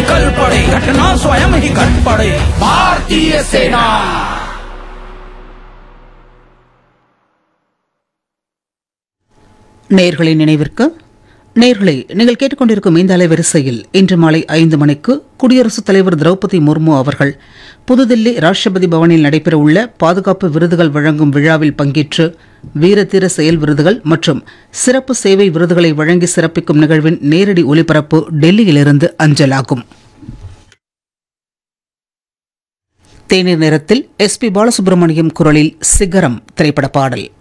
कल पड़े घटना स्वयं ही घट पड़े भारतीय सेना நேர்களின் நினைவிற்கு நேர்களை நீங்கள் கேட்டுக்கொண்டிருக்கும் இந்த அலைவரிசையில் இன்று மாலை ஐந்து மணிக்கு குடியரசுத் தலைவர் திரௌபதி முர்மு அவர்கள் புதுதில்லி ராஷ்டிரபதி பவனில் நடைபெறவுள்ள பாதுகாப்பு விருதுகள் வழங்கும் விழாவில் பங்கேற்று வீரதீர செயல் விருதுகள் மற்றும் சிறப்பு சேவை விருதுகளை வழங்கி சிறப்பிக்கும் நிகழ்வின் நேரடி ஒலிபரப்பு டெல்லியிலிருந்து அஞ்சலாகும் தேநீர் நேரத்தில் எஸ் பி பாலசுப்ரமணியம் குரலில் சிகரம் திரைப்பட பாடல்